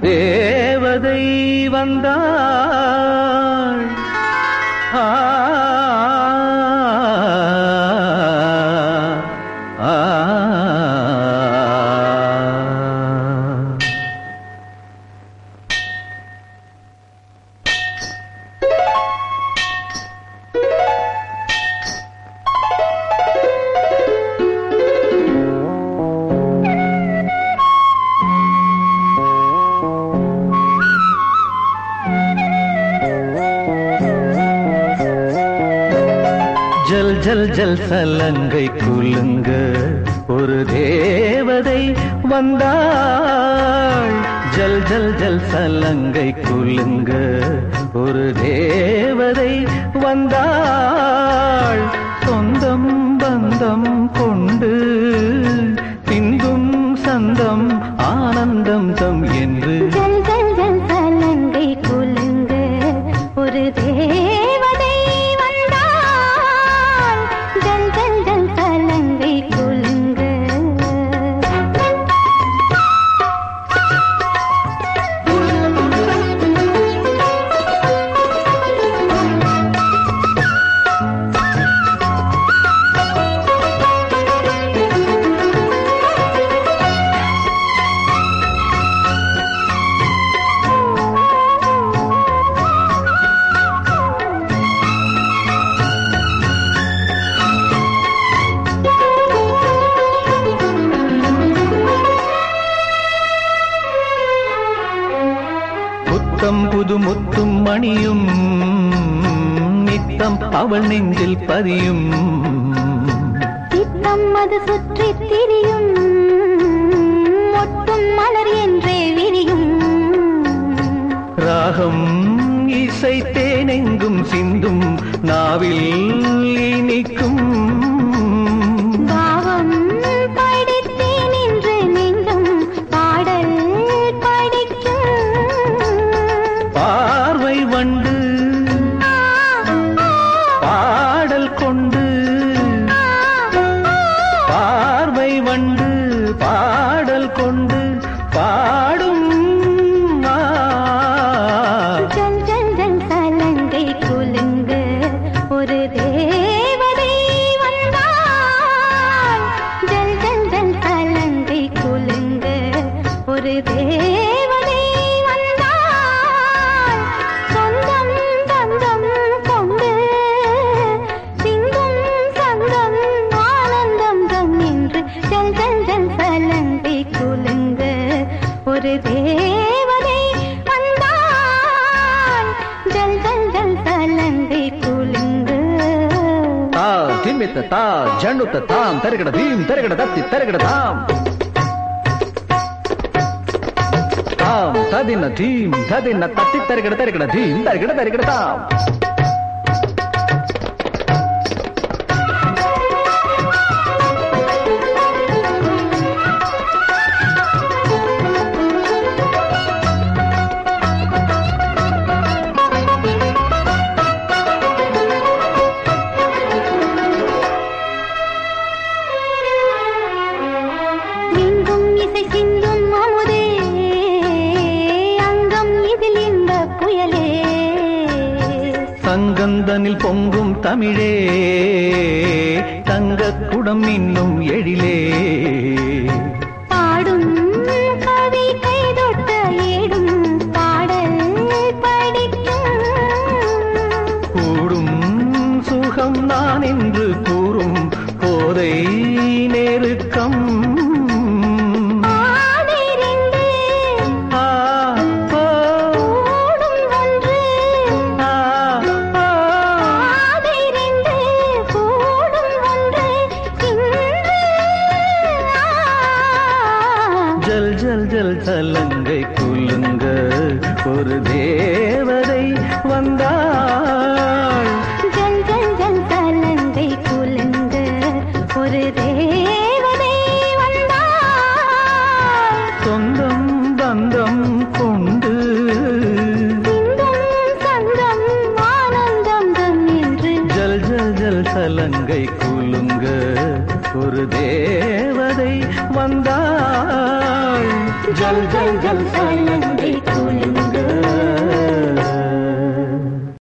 தேவதை வந்தாள் ஆ, ஆ, ஆ. ஜல் ஜல் ஜல் சலங்கை குலுங்க ஒரு தேவதை வந்தாள் ஜல் ஜல் ஜல் சலங்கை குலுங்க ஒரு தேவதை வந்தாள் சொந்தம் பந்தம் கொண்டு பின்பும் சந்தம் ஆனந்தம் தம் என்று ஜல் ஜல் ஜல் சலங்கை குலுங்க ஒரு தேவதை வந்தாள் ஜல் ஜல் ஜல் சலங்கை குலுங்க புத்தம் புது முத்தும் மணியும் நித்தம் அவள் நெஞ்சில் பதியும் சித்தம் அது சுற்றித் திரியும் ஒட்டும் மலர் என்றே விரியும் ராகம் இசை தேனெங்கும் சிந்தும் நாவில் இனிக்கும் பாவம் படித்தேன் என்று நெஞ்சும் பாடல் படிக்கும் பார்வை வண்டு பாடல் கொண்டு பார்வை வண்டு பாடல் கொண்டு பாடும் ஆ. ஜல் ஜல் ஜல் சலங்கை குலுங்க ஒரு தேவதை வந்தாள் ஜல் ஜல் ஜல் சலங்கை குலுங்க ஒரு தேவதை வந்தாள் சொந்தம் பந்தம் கொண்டு சிங்கம் சங்கம் ஆனந்தம் தம் என்று ஜல் ஜல் ஜல் சலங்கை குலுங்க ஒரு தேவதை வந்தாள் ஜல் ஜல் ஜல் சலங்கை குலுங்க ತಾ ತಿಮ್ಮಿತ್ತ ತಾ ಜಣ್ಣುತ್ತ ತಾಂ ತೆರಗಡ ಭೀಮ್ ತೆರಗಡ ದತ್ತಿ ತೆರಗಡ ತಾಂ ತಾಂ ತದಿನ ಧೀಮ್ ತದಿನ ತತ್ತಿ ತೆರಗಡ ತೆರಗಡ ಧೀಮ್ ತೆರಗಡ ತೆರಗಡ ತಾಂ எங்கும் இசை சிந்தும் அமுதே அங்கம் இதில் இந்த புயலே சங்கந்தனில் பொங்கும் தமிழே தங்க குடம் இன்னும் எழிலே பாடும் கவி கைதொட்ட ஏடும் பாடல் படிக்கும் கூடும் சுகம் நான் என்று கூறும் போதை நெருக்கம் ஆதிரிந்து ஆ, ஓ, கூடும் ஒன்று ஆ, ஆ. ஆதிரிந்து கூடும் ஒன்று இன்று ஆ. ஜல் ஜல் ஜல் சலங்கை குலுங்க ஒரு தேவதை வந்தாள் ஜல் ஜல் ஜல் சலங்கை குலுங்க ஒரு தேவதை வந்தாள் சொந்தம் பந்தம் கொண்டு சிந்தும் சந்தம் ஆனந்தம் தம் என்று ஜல் ஜல் ஜல் சலங்கை குலுங்க ஒரு தேவதை வந்தாள் ஜல் ஜல் ஜல் சலங்கை